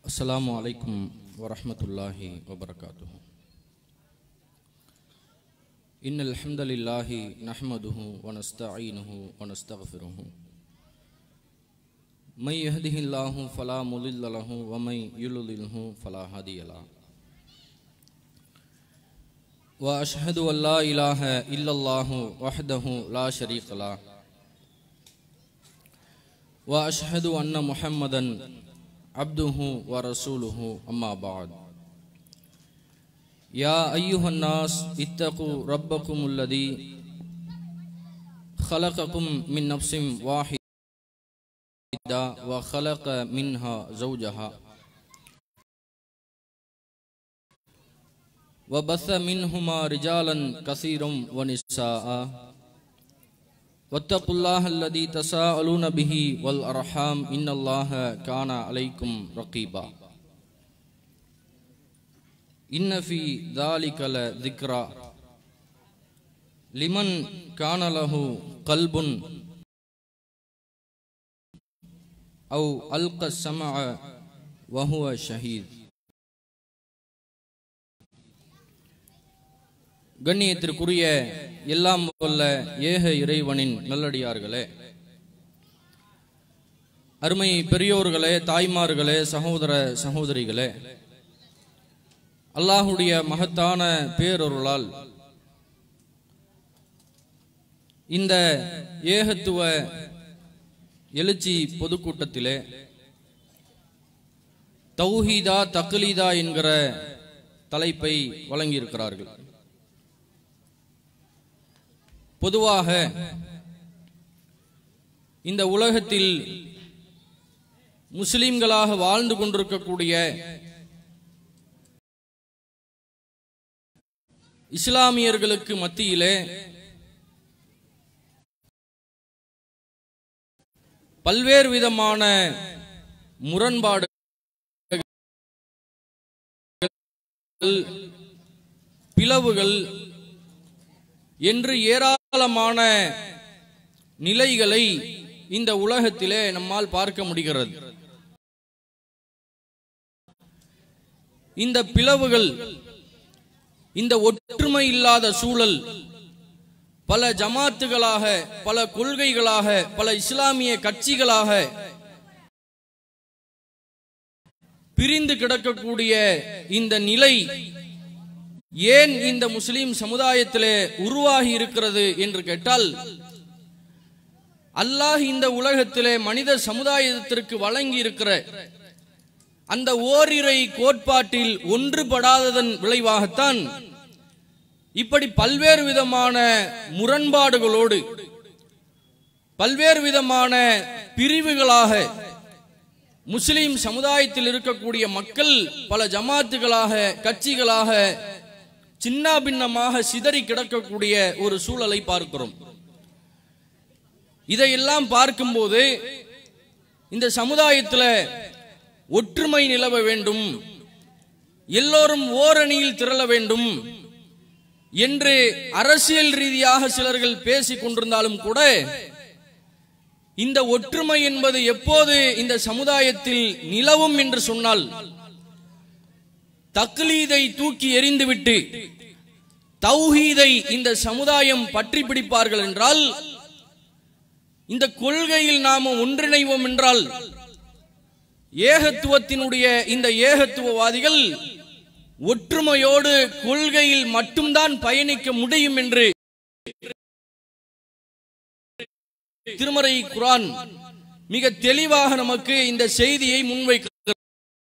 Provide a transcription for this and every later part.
السلام عليكم ورحمة الله وبركاته إن الحمد لله نحمده ونستعينه ونستغفره من يهده الله فلا مضل له ومن يضلله فلا هادي له وأشهد أن لا إله إلا الله وحده لا شريك له وأشهد أن محمدا عبده ورسوله أما بعد يا أيها الناس اتقوا ربكم الذي خلقكم من نفس واحدة وخلق منها زوجها وبث منهما رجالا كثيرا ونساء واتقوا الله الذي تساءلون به والأرحام إن الله كان عليكم رقيبا إن في ذلك لذكرى لمن كان له قلب أو ألقى السمع وهو شهيد கண்ணியத்திற்குரிய எல்லாம் வல்ல ஏக இறைவனின் நல்லடியார்களே அருமை பெரியோர்களே தாய்மார்களே சகோதர சகோதரிகளே அல்லாஹுடைய மகத்தான பேரொருளால் இந்த ஏகத்துவ எழுச்சி பொதுக்கூட்டத்திலே தௌஹீதா தக்லீதா என்கிற தலைப்பை வழங்கியிருக்கிறார்கள் பொதுவாக இந்த உலகத்தில் முஸ்லிம்களாக வாழ்ந்து கொண்டிருக்கக்கூடிய இஸ்லாமியர்களுக்கு மத்தியிலே பல்வேறு விதமான முரண்பாடு பிளவுகள் என்று ஏராளமான நிலைகளை இந்த உலகத்திலே நம்மால் பார்க்க முடிகிறது இந்த பிளவுகள் இந்த ஒற்றுமை இல்லாத சூழல் பல ஜமாத்துகளாக பல கொள்கைகளாக பல இஸ்லாமிய கட்சிகளாக பிரிந்து கிடக்கக்கூடிய இந்த நிலை ஏன் இந்த முஸ்லிம் சமுதாயத்திலே உருவாகி இருக்கிறது என்று கேட்டால் அல்லாஹ் இந்த உலகத்திலே மனித சமுதாயத்திற்கு வழங்கி இருக்கிற அந்த ஓரிரை கோட்பாட்டில் ஒன்றுபடாததன் விளைவாகத்தான் இப்படி பல்வேறு விதமான முரண்பாடுகளோடு பல்வேறு விதமான பிரிவுகளாக முஸ்லிம் சமுதாயத்தில் இருக்கக்கூடிய மக்கள் பல ஜமாத்துகளாக கட்சிகளாக சின்ன பின்னமாக சிதறி கிடக்கக்கூடிய ஒரு சூழலை பார்க்கிறோம் இதையெல்லாம் பார்க்கும்போது இந்த சமுதாயத்தில் ஒற்றுமை நிலவ வேண்டும் எல்லோரும் ஓரணியில் திரள வேண்டும் என்று அரசியல் ரீதியாக சிலர்கள் பேசிக் கொண்டிருந்தாலும் கூட இந்த ஒற்றுமை என்பது எப்போது இந்த சமுதாயத்தில் நிலவும் என்று சொன்னால் தக்லீதை தூக்கி எறிந்துவிட்டு தௌஹீதை இந்த சமுதாயம் பற்றி பிடிப்பார்கள் என்றால் இந்த கொள்கையில் நாம ஒன்றிணைவோம் என்றால் ஏகத்துவத்தினுடைய இந்த ஏகத்துவவாதிகள் ஒற்றுமையோடு கொள்கையில் மட்டும்தான் பயணிக்க முடியும் என்று திருமறை குரான் மிக தெளிவாக நமக்கு இந்த செய்தியை முன்வைக்கிறது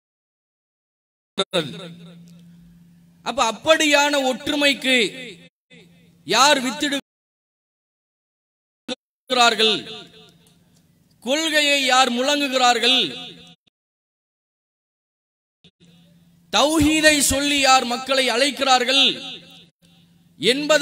அப்ப அப்படியான ஒற்றுமைக்கு யார் வித்திடுகிறார்கள் கொள்கையை யார் முழங்குகிறார்கள் தௌஹீதை சொல்லி யார் மக்களை அழைக்கிறார்கள் என்பதை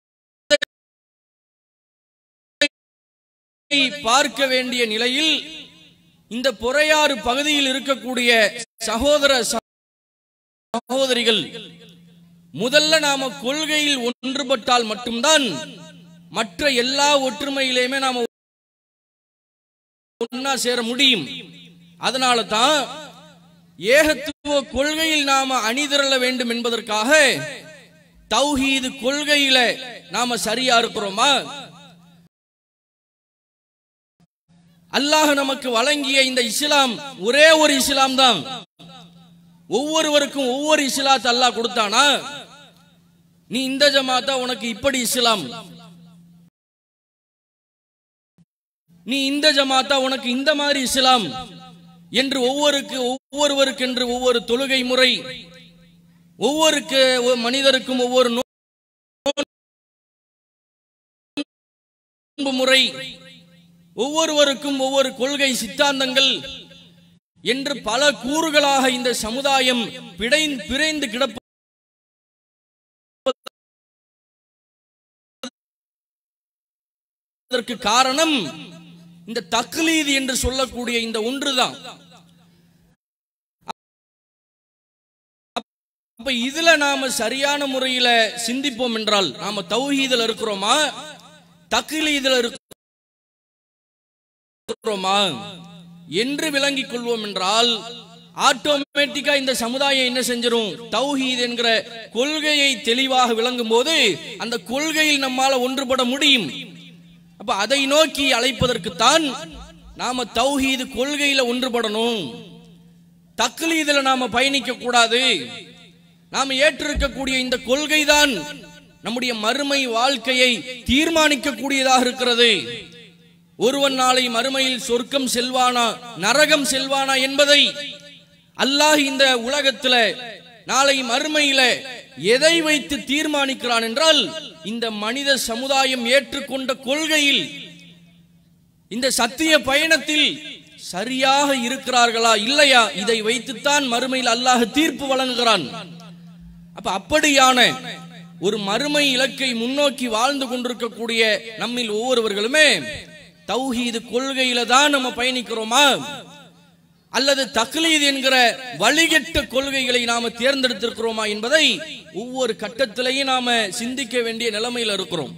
பார்க்க வேண்டிய நிலையில் இந்த பொறையாறு பகுதியில் இருக்கக்கூடிய சகோதர சகோதரிகள் முதல்ல நாம கொள்கையில் ஒன்றுபட்டால் மட்டும்தான் மற்ற எல்லா ஒற்றுமையிலையுமே நாம ஒன்னா சேர முடியும் அதனால தான் ஏகத்துவ கொள்கையில் நாம அணிதிரள வேண்டும் என்பதற்காக தௌஹீது கொள்கையில நாம சரியா இருக்கிறோமா அல்லாஹ் நமக்கு வழங்கிய இந்த இஸ்லாம் ஒரே ஒரு இஸ்லாம் தான் ஒவ்வொருவருக்கும் ஒவ்வொரு இஸ்லாத்தை அல்லாஹ் கொடுத்தானா நீ இந்த ஜமாத்தா உனக்கு இப்படி இஸ்லாம் நீ இந்த ஜமாத்தா உனக்கு இந்த மாதிரி இஸ்லாம் என்று ஒவ்வொருக்கு ஒவ்வொருவருக்கு என்று ஒவ்வொரு தொழுகை முறை ஒவ்வொருக்கு ஒ- மனிதருக்கும் ஒவ்வொரு நோன்பு முறை ஒவ்வொருவருக்கும் ஒவ்வொரு கொள்கை சித்தாந்தங்கள் என்று பல கூறுகளாக இந்த சமுதாயம் பிடை பிறைந்து கிடப்ப அதற்கு காரணம் இந்த தக்லீது என்று சொல்லக்கூடிய இந்த ஒன்றுதான் அப்ப இதுல நாம சரியான முறையில சிந்திப்போம் என்றால் நாம தௌஹீதுல இருக்கிறோமா தக்லீதுல இருக்கிறோமா என்று விளங்கிக் கொள்வோம் என்றால் ஆட்டோமேட்டிக்கா இந்த சமுதாயம் என்ன செஞ்சிரும் தௌஹீத் என்கிற கொள்கையை தெளிவாக விளங்கும் போது அந்த கொள்கையில் நம்மால ஒன்றுபட முடியும் அப்ப அதை நோக்கி அழைப்பதற்குத்தான் நாம தௌஹீது கொள்கையில ஒன்றுபடணும் தக்லீதுல நாம பயணிக்க கூடாது நாம ஏற்றிருக்கக்கூடிய இந்த கொள்கைதான் நம்முடைய மறுமை வாழ்க்கையை தீர்மானிக்க கூடியதாக இருக்கிறது ஒருவன் நாளை மறுமையில் சொர்க்கம் செல்வானா நரகம் செல்வானா என்பதை அல்லாஹ் இந்த உலகத்துல நாளை மறுமையில எதை வைத்து தீர்மானிக்கிறான் என்றால் இந்த மனித சமுதாயம் ஏற்றுக்கொண்ட கொள்கையில் இந்த சத்திய பயணத்தில் சரியாக இருக்கிறார்களா இல்லையா இதை வைத்துத்தான் மறுமையில் அல்லாஹ் தீர்ப்பு வழங்குகிறான் அப்ப அப்படியான ஒரு மறுமை இலக்கை முன்னோக்கி வாழ்ந்து கொண்டிருக்கக்கூடிய நம்மில் ஒவ்வொருவர்களுமே தௌஹீது கொள்கையில தான் நம்ம பயணிக்கிறோமா அல்லது தக்லீத் என்கிற வழிகெட்ட கொள்கைகளை நாம தேர்ந்தெடுத்திருக்கிறோமா என்பதை ஒவ்வொரு கட்டத்திலையும் நாம சிந்திக்க வேண்டிய நிலைமையில் இருக்கிறோம்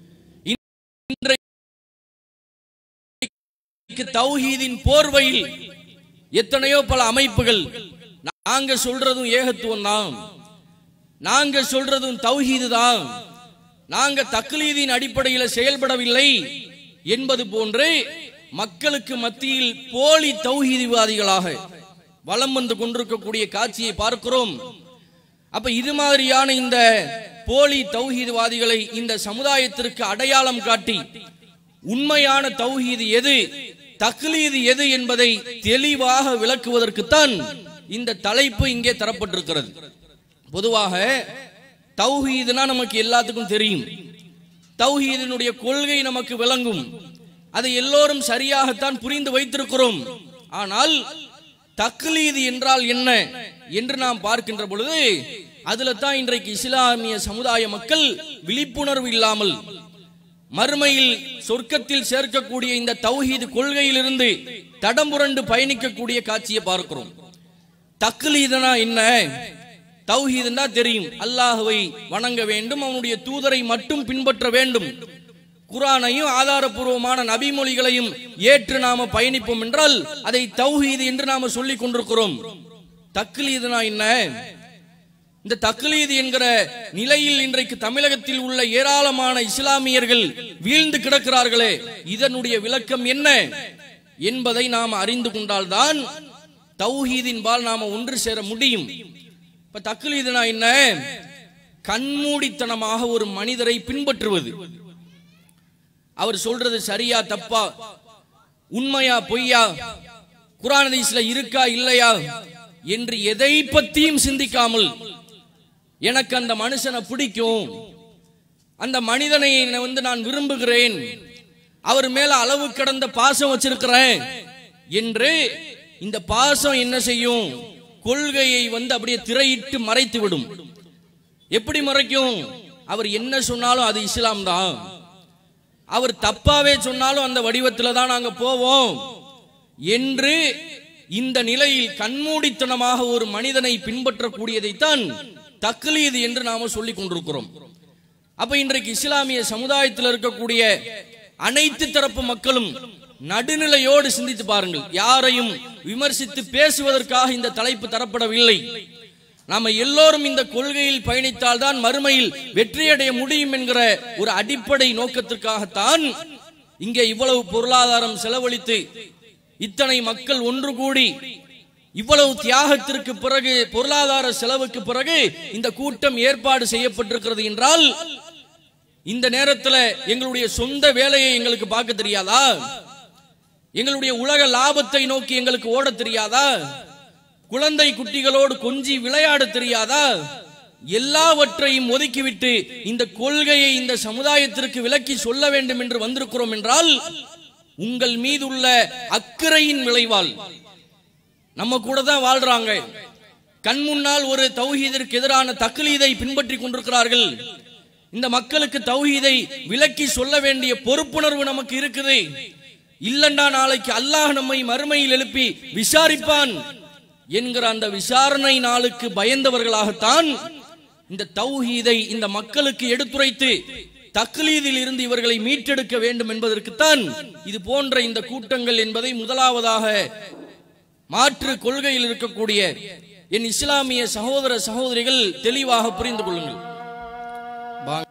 இன்றைக்கு தௌஹீதின் போர்வையில் எத்தனையோ பல அமைப்புகள் நாங்க சொல்றதும் ஏகத்துவம் தான் நாங்க சொல்றதும் தௌஹீது தான் நாங்க தக்லீதின் அடிப்படையில் செயல்படவில்லை என்பது போன்று மக்களுக்கு மத்தியில் போலி தௌஹீதிவாதிகளாக வலம் வந்து கொண்டிருக்கக்கூடிய காட்சியை பார்க்கிறோம் அப்ப இது மாதிரியான இந்த போலி தௌஹீதுவாதிகளை இந்த சமுதாயத்திற்கு அடையாளம் காட்டி உண்மையான தௌஹீது எது தக்லீது எது என்பதை தெளிவாக விளக்குவதற்குத்தான் இந்த தலைப்பு இங்கே தரப்பட்டிருக்கிறது பொதுவாக தௌஹீதுனா நமக்கு எல்லாத்துக்கும் தெரியும் தௌஹீதினுடைய கொள்கை நமக்கு விளங்கும் அதை எல்லோரும் சரியாகத்தான் புரிந்து வைத்திருக்கிறோம் ஆனால் தக்லீது என்றால் என்ன என்று நாம் பார்க்கின்ற பொழுது அதுல தான் இன்றைக்கு இஸ்லாமிய சமுதாய மக்கள் விழிப்புணர்வு இல்லாமல் மறுமையில் சொர்க்கத்தில் சேர்க்கக்கூடிய இந்த தௌஹீது கொள்கையிலிருந்து தடம்புரண்டு பயணிக்கக்கூடிய காட்சியை பார்க்கிறோம் தக்லீதுனா என்ன தௌஹீதுன்னா தெரியும் அல்லாஹுவை வணங்க வேண்டும் அவனுடைய தூதரை மட்டும் பின்பற்ற வேண்டும் குரானையும் ஆதாரபூர்வமான நபிமொழிகளையும் ஏற்று நாம பயணிப்போம் என்றால் அதை தௌஹீது என்று நாம சொல்லிக் கொண்டிருக்கிறோம் தக்லீதுனா என்ன இந்த தக்லீது என்கிற நிலையில் இன்றைக்கு தமிழகத்தில் உள்ள ஏராளமான இஸ்லாமியர்கள் வீழ்ந்து கிடக்கிறார்களே இதனுடைய விளக்கம் என்ன என்பதை நாம் அறிந்து கொண்டால்தான் தௌஹீதின் பால் நாம ஒன்று சேர முடியும் இப்ப தக்லீதுனா என்ன கண்மூடித்தனமாக ஒரு மனிதரை பின்பற்றுவது அவர் சொல்றது சரியா தப்பா உண்மையா பொய்யா குரான் ஹதீஸ்ல இருக்கா இல்லையா என்று எதை பத்தியும் சிந்திக்காமல் எனக்கு அந்த மனுஷனை பிடிக்கும் அந்த மனிதனை வந்து நான் விரும்புகிறேன் அவர் மேல அளவு கடந்த பாசம் வச்சிருக்கிறேன் என்று இந்த பாசம் என்ன செய்யும் கொள்கையை வந்து அப்படியே திரையிட்டு மறைத்து விடும் எப்படி மறைக்கும் அவர் என்ன சொன்னாலும் அது இஸ்லாம் தான் அவர் தப்பாவே சொன்னாலும் அந்த வடிவத்தில் தான் நாங்க போவோம் என்று இந்த நிலையில் கண்மூடித்தனமாக ஒரு மனிதனை பின்பற்றக்கூடியதைத்தான் தக்லீது என்று நாம சொல்லிக் கொண்டிருக்கிறோம் அப்ப இன்றைக்கு இஸ்லாமிய சமுதாயத்தில் இருக்கக்கூடிய அனைத்து தரப்பு மக்களும் நடுநிலையோடு சிந்தித்து பாருங்கள் யாரையும் விமர்சித்து பேசுவதற்காக இந்த தலைப்பு தரப்படவில்லை நாம எல்லோரும் இந்த கொள்கையில் பயணித்தால் தான் மறுமையில் வெற்றியடைய முடியும் என்கிற ஒரு அடிப்படை நோக்கத்திற்காகத்தான் இங்கே இவ்வளவு பொருளாதாரம் செலவழித்து இத்தனை மக்கள் ஒன்று கூடி இவ்வளவு தியாகத்திற்கு பிறகு பொருளாதார செலவுக்கு பிறகு இந்த கூட்டம் ஏற்பாடு செய்யப்பட்டிருக்கிறது என்றால் இந்த நேரத்தில் எங்களுடைய சொந்த வேலையை எங்களுக்கு பார்க்க தெரியாதா எங்களுடைய உலக லாபத்தை நோக்கி எங்களுக்கு ஓட தெரியாதா குழந்தை குட்டிகளோடு கொஞ்சி விளையாட தெரியாதா எல்லாவற்றையும் ஒதுக்கிவிட்டு இந்த கொள்கையை இந்த சமுதாயத்திற்கு விலக்கி சொல்ல வேண்டும் என்று வந்திருக்கிறோம் என்றால் உங்கள் மீதுள்ள அக்கறையின் விளைவால் நம்ம கூட தான் வாழ்றாங்க கண் முன்னால் ஒரு தௌஹீதிற்கு எதிரான தக்லீதை பின்பற்றி கொண்டிருக்கிறார்கள் இந்த மக்களுக்கு தௌஹீதை விலக்கி சொல்ல வேண்டிய பொறுப்புணர்வு நமக்கு இருக்குது இல்லண்டா நாளைக்கு அல்லாஹ் நம்மை மறுமையில் எழுப்பி விசாரிப்பான் என்கிற அந்த விசாரணை நாளுக்கு பயந்தவர்களாகத்தான் இந்த தௌஹீதை இந்த மக்களுக்கு எடுத்துரைத்து தக்லீதில் இருந்து இவர்களை மீட்டெடுக்க வேண்டும் என்பதற்குத்தான் இது போன்ற இந்த கூட்டங்கள் என்பதை முதலாவதாக மாற்று கொள்கையில் இருக்கக்கூடிய என் இஸ்லாமிய சகோதர சகோதரிகள் தெளிவாக புரிந்து கொள்ளுங்கள் பா-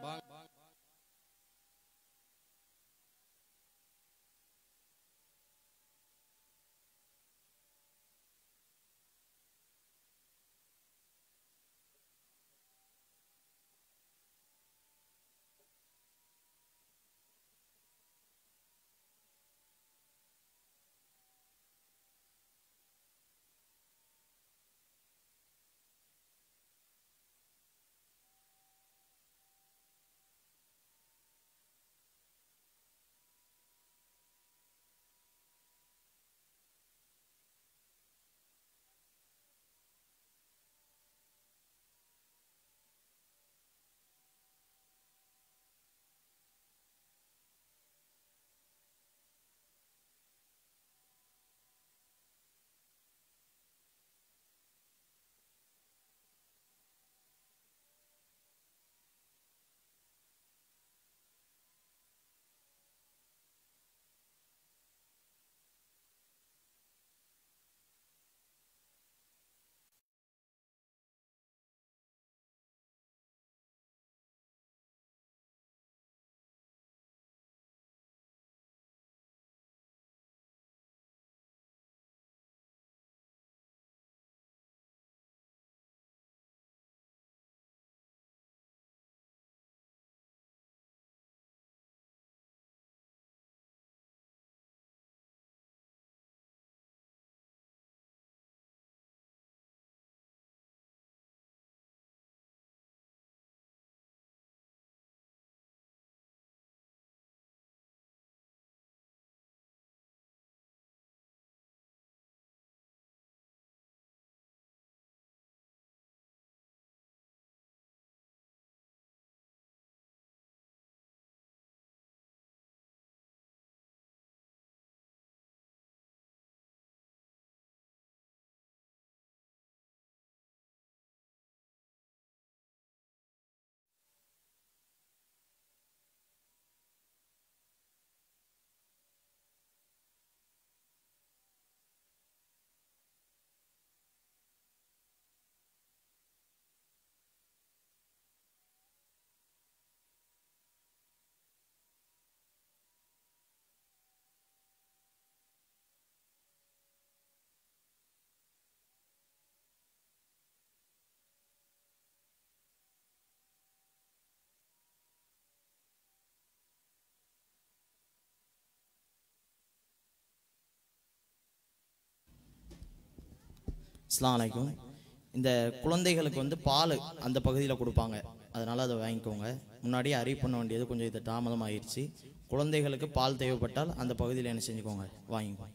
அஸ்ஸலாமு அலைக்கும் இந்த குழந்தைகளுக்கு வந்து பால் அந்த பகுதியில் கொடுப்பாங்க அதனால அதை வாங்கிக்கோங்க முன்னாடியே அறிவு பண்ண வேண்டியது கொஞ்சம் இது தாமதம் ஆயிடுச்சு குழந்தைகளுக்கு பால் தேவைப்பட்டால் அந்த பகுதியில் என்ன செஞ்சுக்கோங்க வாங்கிக்கோங்க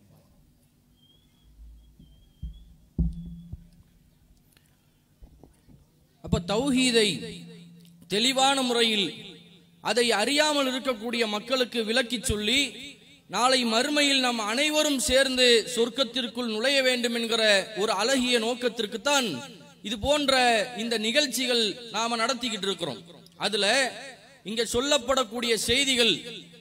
அப்ப தௌஹீதை தெளிவான முறையில் அதை அறியாமல் இருக்கக்கூடிய மக்களுக்கு விளக்கி சொல்லி நாளை மறுமையில் நாம் அனைவரும் சேர்ந்து சொர்க்கத்திற்குள் நுழைய வேண்டும் என்கிற ஒரு அழகிய நோக்கத்திற்குத்தான் இது போன்ற இந்த நிகழ்ச்சிகள் நாம நடத்திக்கிட்டு இருக்கிறோம் அதுல இங்க சொல்லப்படக்கூடிய செய்திகள்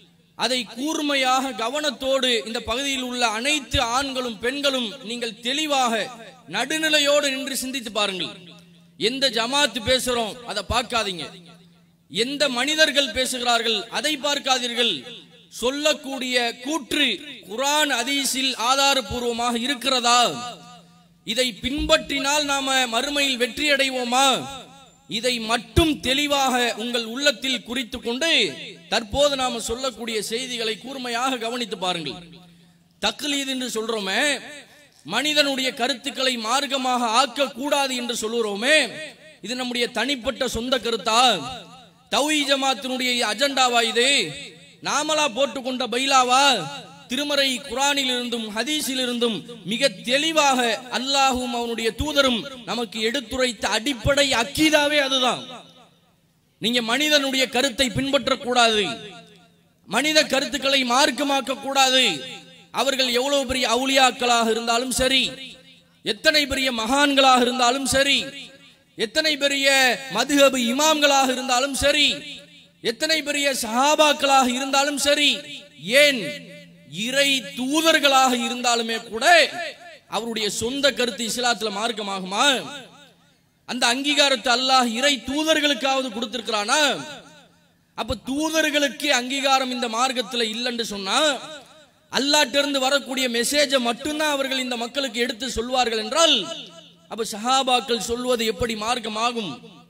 அதை கூர்மையாக கவனத்தோடு இந்த பகுதியில் உள்ள அனைத்து ஆண்களும் பெண்களும் நீங்கள் தெளிவாக நடுநிலையோடு நின்று சிந்தித்து பாருங்கள் எந்த ஜமாத் பேசுறோம் அதை பார்க்காதீங்க எந்த மனிதர்கள் பேசுகிறார்கள் அதை பார்க்காதீர்கள் சொல்லக்கூடிய கூற்று குரான் அதீஸில் ஆதாரபூர்வமாக இருக்கிறதா இதை பின்பற்றினால் நாம மறுமையில் வெற்றி அடைவோமா இதை மட்டும் தெளிவாக உங்கள் உள்ளத்தில் குறித்து கொண்டு தற்போது நாம சொல்லக்கூடிய செய்திகளை கூர்மையாக கவனித்து பாருங்கள் தக்லீத் என்று சொல்றோமே மனிதனுடைய கருத்துக்களை மார்க்கமாக ஆக்க கூடாது என்று சொல்லுறோமே இது நம்முடைய தனிப்பட்ட சொந்த கருத்தா தௌஹி ஜமாத்தினுடைய அஜெண்டாவா இது நாமலா போட்டுக்கொண்ட பைலாவா திருமறை குரானில் இருந்தும் ஹதீஸில் இருந்தும் மிக தெளிவாக அல்லாஹும் அவனுடைய தூதரும் நமக்கு எடுத்துரைத்த அடிப்படை அக்கீதாவே அதுதான் நீங்க மனிதனுடைய கருத்தை பின்பற்றக்கூடாது மனித கருத்துக்களை மார்க்கமாக்க கூடாது அவர்கள் எவ்வளவு பெரிய அவுலியாக்களாக இருந்தாலும் சரி எத்தனை பெரிய மகான்களாக இருந்தாலும் சரி எத்தனை பெரிய மதுஹபு இமாம்களாக இருந்தாலும் சரி எத்தனை பெரிய சஹாபாக்களாக இருந்தாலும் சரி ஏன் இறை தூதர்களாக இருந்தாலுமே கூட அவருடைய சொந்த கருத்து இஸ்லாத்துல மார்க்கமாகுமா அந்த அங்கீகாரத்தை அல்லாஹ் இறை தூதர்களுக்காவது கொடுத்திருக்கிறானா அப்ப தூதர்களுக்கு அங்கீகாரம் இந்த மார்க்கத்துல இல்லைன்னு சொன்னா அல்லாட்ட இருந்து வரக்கூடிய மெசேஜை மட்டும்தான் அவர்கள் இந்த மக்களுக்கு எடுத்து சொல்வார்கள் என்றால் அப்ப சஹாபாக்கள் சொல்வது எப்படி மார்க்கமாகும்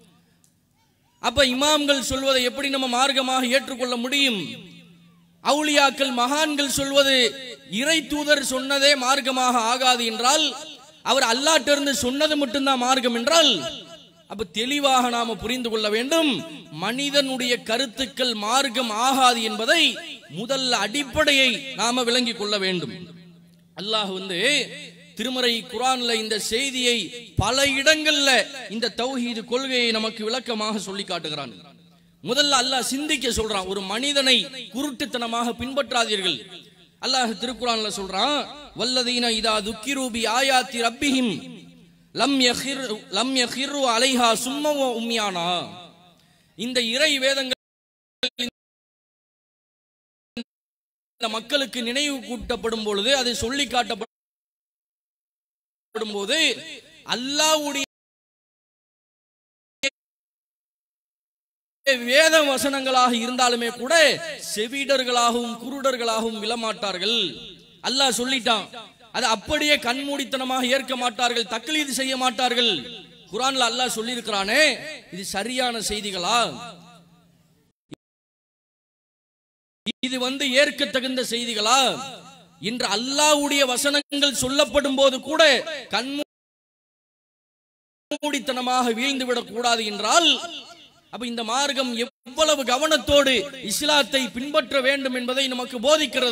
அப்ப இமாம்கள் சொல்வதை எப்படி நம்ம மார்க்கமாக ஏற்றுக்கொள்ள முடியும் அவுலியாக்கள் மகான்கள் சொல்வது இறை தூதர் சொன்னதே மார்க்கமாக ஆகாது என்றால் அவர் அல்லாட்டிருந்து சொன்னது மட்டும்தான் மார்க்கம் என்றால் அப்ப தெளிவாக நாம புரிந்து கொள்ள வேண்டும் மனிதனுடைய கருத்துக்கள் மார்க்கம் ஆகாது என்பதை முதல்ல அடிப்படையை நாம விளங்கிக் கொள்ள வேண்டும் அல்லாஹ் வந்து திருமறை குரான்ல இந்த செய்தியை பல இடங்கள்ல இந்த தௌஹீது கொள்கையை நமக்கு விளக்கமாக சொல்லி காட்டுகிறான் முதல்ல அல்லாஹ் சிந்திக்க சொல்றான் ஒரு மனிதனை குருட்டுத்தனமாக பின்பற்றாதீர்கள் அல்லாஹ் திருக்குறான்ல சொல்றான் வல்லதீன இதா துக்கிரூபி ஆயாத்தி ரப்பிஹிம் லம் யஹிர் லம் யஹிரு அலைஹா சும்மவ உம்மியானா இந்த இறை வேதங்கள் இந்த மக்களுக்கு நினைவு கூட்டப்படும் பொழுது அது சொல்லி காட்டப்படும் போது அல்லாஹ்வுடைய வேத வசனங்களாக இருந்தாலுமே கூட செவிடர்களாகவும் குருடர்களாகவும் விழமாட்டார்கள் அல்லாஹ் சொல்லிட்டான் அது அப்படியே கண்மூடித்தனமாக ஏற்க மாட்டார்கள் தக்லீது செய்ய மாட்டார்கள் குரான்ல அல்லாஹ் சொல்லியிருக்கிறானே இது சரியான செய்திகளா இது வந்து ஏற்க தகுந்த செய்திகளா இன்று அல்லாஹ்வுடைய வசனங்கள் சொல்லப்படும் போது கூட கண்மூடித்தனமாக வீழ்ந்து விடக் கூடாது என்றால் அப்ப இந்த மார்க்கம் எவ்வளவு கவனத்தோடு இஸ்லாத்தை பின்பற்ற வேண்டும் என்பதை நமக்கு போதிக்கிறது